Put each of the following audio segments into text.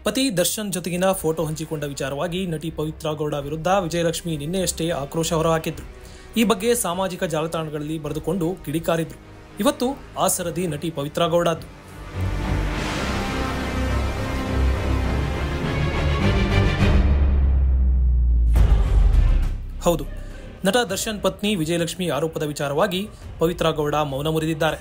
ಪತಿ ದರ್ಶನ್ ಜೊತೆಗಿನ ಫೋಟೋ ಹಂಚಿಕೊಂಡ ವಿಚಾರವಾಗಿ ನಟಿ ಪವಿತ್ರ ಗೌಡ ವಿರುದ್ಧ ವಿಜಯಲಕ್ಷ್ಮಿ ನಿನ್ನೆಯಷ್ಟೇ ಆಕ್ರೋಶ ಹೊರಹಾಕಿದ್ರು ಈ ಬಗ್ಗೆ ಸಾಮಾಜಿಕ ಜಾಲತಾಣಗಳಲ್ಲಿ ಬರೆದುಕೊಂಡು ಕಿಡಿಕಾರಿದ್ರು ಇವತ್ತು ಆ ಸರದಿ ನಟಿ ಪವಿತ್ರ ಗೌಡದ್ದು ಹೌದು ನಟ ದರ್ಶನ್ ಪತ್ನಿ ವಿಜಯಲಕ್ಷ್ಮಿ ಆರೋಪದ ವಿಚಾರವಾಗಿ ಪವಿತ್ರ ಗೌಡ ಮೌನ ಮುರಿದಿದ್ದಾರೆ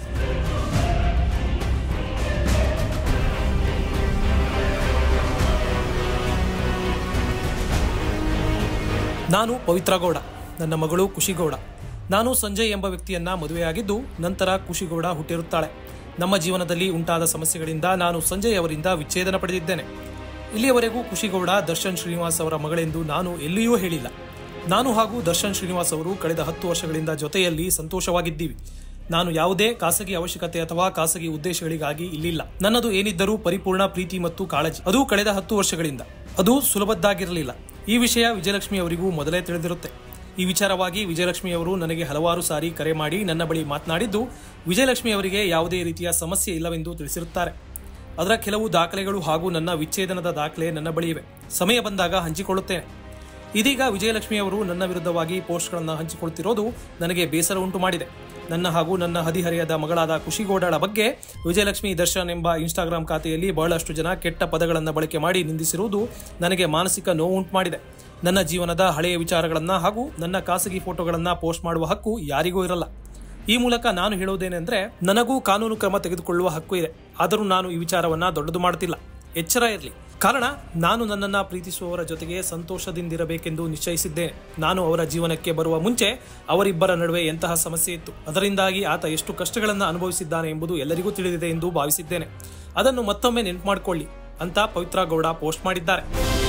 ನಾನು ಪವಿತ್ರ ಗೌಡ ನನ್ನ ಮಗಳು ಖುಷಿಗೌಡ ನಾನು ಸಂಜಯ್ ಎಂಬ ವ್ಯಕ್ತಿಯನ್ನ ಮದುವೆಯಾಗಿದ್ದು ನಂತರ ಖುಷಿಗೌಡ ಹುಟ್ಟಿರುತ್ತಾಳೆ ನಮ್ಮ ಜೀವನದಲ್ಲಿ ಉಂಟಾದ ಸಮಸ್ಯೆಗಳಿಂದ ನಾನು ಸಂಜಯ್ ಅವರಿಂದ ವಿಚ್ಛೇದನ ಪಡೆದಿದ್ದೇನೆ ಇಲ್ಲಿಯವರೆಗೂ ಖುಷಿಗೌಡ ದರ್ಶನ್ ಶ್ರೀನಿವಾಸ್ ಅವರ ಮಗಳೆಂದು ನಾನು ಎಲ್ಲಿಯೂ ಹೇಳಿಲ್ಲ ನಾನು ಹಾಗೂ ದರ್ಶನ್ ಶ್ರೀನಿವಾಸ್ ಅವರು ಕಳೆದ ಹತ್ತು ವರ್ಷಗಳಿಂದ ಜೊತೆಯಲ್ಲಿ ಸಂತೋಷವಾಗಿದ್ದೀವಿ ನಾನು ಯಾವುದೇ ಖಾಸಗಿ ಅವಶ್ಯಕತೆ ಅಥವಾ ಖಾಸಗಿ ಉದ್ದೇಶಗಳಿಗಾಗಿ ಇಲ್ಲಿಲ್ಲ ನನ್ನದು ಏನಿದ್ದರೂ ಪರಿಪೂರ್ಣ ಪ್ರೀತಿ ಮತ್ತು ಕಾಳಜಿ ಅದು ಕಳೆದ ಹತ್ತು ವರ್ಷಗಳಿಂದ ಅದು ಸುಲಭದ್ದಾಗಿರಲಿಲ್ಲ ಈ ವಿಷಯ ವಿಜಯಲಕ್ಷ್ಮಿ ಅವರಿಗೂ ಮೊದಲೇ ತಿಳಿದಿರುತ್ತೆ ಈ ವಿಚಾರವಾಗಿ ವಿಜಯಲಕ್ಷ್ಮಿ ಅವರು ನನಗೆ ಹಲವಾರು ಸಾರಿ ಕರೆ ಮಾಡಿ ನನ್ನ ಬಳಿ ಮಾತನಾಡಿದ್ದು ವಿಜಯಲಕ್ಷ್ಮಿ ಅವರಿಗೆ ಯಾವುದೇ ರೀತಿಯ ಸಮಸ್ಯೆ ಇಲ್ಲವೆಂದು ತಿಳಿಸಿರುತ್ತಾರೆ ಅದರ ಕೆಲವು ದಾಖಲೆಗಳು ಹಾಗೂ ನನ್ನ ವಿಚ್ಛೇದನದ ದಾಖಲೆ ನನ್ನ ಬಳಿ ಇವೆ ಸಮಯ ಬಂದಾಗ ಹಂಚಿಕೊಳ್ಳುತ್ತೇನೆ ಇದೀಗ ವಿಜಯಲಕ್ಷ್ಮಿ ಅವರು ನನ್ನ ವಿರುದ್ಧವಾಗಿ ಪೋಸ್ಟ್ಗಳನ್ನು ಹಂಚಿಕೊಳ್ಳುತ್ತಿರೋದು ನನಗೆ ಬೇಸರ ಉಂಟು ಮಾಡಿದೆ ನನ್ನ ಹಾಗೂ ನನ್ನ ಹದಿಹರೆಯದ ಮಗಳಾದ ಖುಷಿಗೌಡಳ ಬಗ್ಗೆ ವಿಜಯಲಕ್ಷ್ಮಿ ದರ್ಶನ್ ಎಂಬ ಇನ್ಸ್ಟಾಗ್ರಾಂ ಖಾತೆಯಲ್ಲಿ ಬಹಳಷ್ಟು ಜನ ಕೆಟ್ಟ ಪದಗಳನ್ನು ಬಳಕೆ ಮಾಡಿ ನಿಂದಿಸಿರುವುದು ನನಗೆ ಮಾನಸಿಕ ನೋವು ಉಂಟು ಮಾಡಿದೆ ನನ್ನ ಜೀವನದ ಹಳೆಯ ವಿಚಾರಗಳನ್ನು ಹಾಗೂ ನನ್ನ ಖಾಸಗಿ ಫೋಟೋಗಳನ್ನು ಪೋಸ್ಟ್ ಮಾಡುವ ಹಕ್ಕು ಯಾರಿಗೂ ಇರಲ್ಲ ಈ ಮೂಲಕ ನಾನು ಹೇಳುವುದೇನೆಂದ್ರೆ ನನಗೂ ಕಾನೂನು ಕ್ರಮ ತೆಗೆದುಕೊಳ್ಳುವ ಹಕ್ಕು ಇದೆ ಆದರೂ ನಾನು ಈ ವಿಚಾರವನ್ನ ದೊಡ್ಡದು ಮಾಡುತ್ತಿಲ್ಲ ಎಚ್ಚರ ಇರಲಿ ಕಾರಣ ನಾನು ನನ್ನನ್ನ ಪ್ರೀತಿಸುವವರ ಜೊತೆಗೆ ಸಂತೋಷದಿಂದಿರಬೇಕೆಂದು ನಿಶ್ಚಯಿಸಿದ್ದೇನೆ ನಾನು ಅವರ ಜೀವನಕ್ಕೆ ಬರುವ ಮುಂಚೆ ಅವರಿಬ್ಬರ ನಡುವೆ ಎಂತಹ ಸಮಸ್ಯೆ ಇತ್ತು ಅದರಿಂದಾಗಿ ಆತ ಎಷ್ಟು ಕಷ್ಟಗಳನ್ನು ಅನುಭವಿಸಿದ್ದಾನೆ ಎಂಬುದು ಎಲ್ಲರಿಗೂ ತಿಳಿದಿದೆ ಎಂದು ಭಾವಿಸಿದ್ದೇನೆ ಅದನ್ನು ಮತ್ತೊಮ್ಮೆ ನೆನಪು ಮಾಡಿಕೊಳ್ಳಿ ಅಂತ ಪವಿತ್ರ ಗೌಡ ಪೋಸ್ಟ್ ಮಾಡಿದ್ದಾರೆ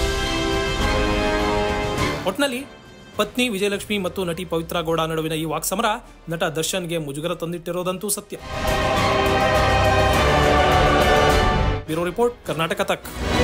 ಒಟ್ನಲ್ಲಿ ಪತ್ನಿ ವಿಜಯಲಕ್ಷ್ಮಿ ಮತ್ತು ನಟಿ ಪವಿತ್ರ ಗೌಡ ನಡುವಿನ ಈ ವಾಕ್ಸಮರ ನಟ ದರ್ಶನ್ಗೆ ಮುಜುಗರ ತಂದಿಟ್ಟಿರೋದಂತೂ ಸತ್ಯ ಬ್ಯೂರೋ ರಿಪೋರ್ಟ್ ಕರ್ನಾಟಕ ತಕ್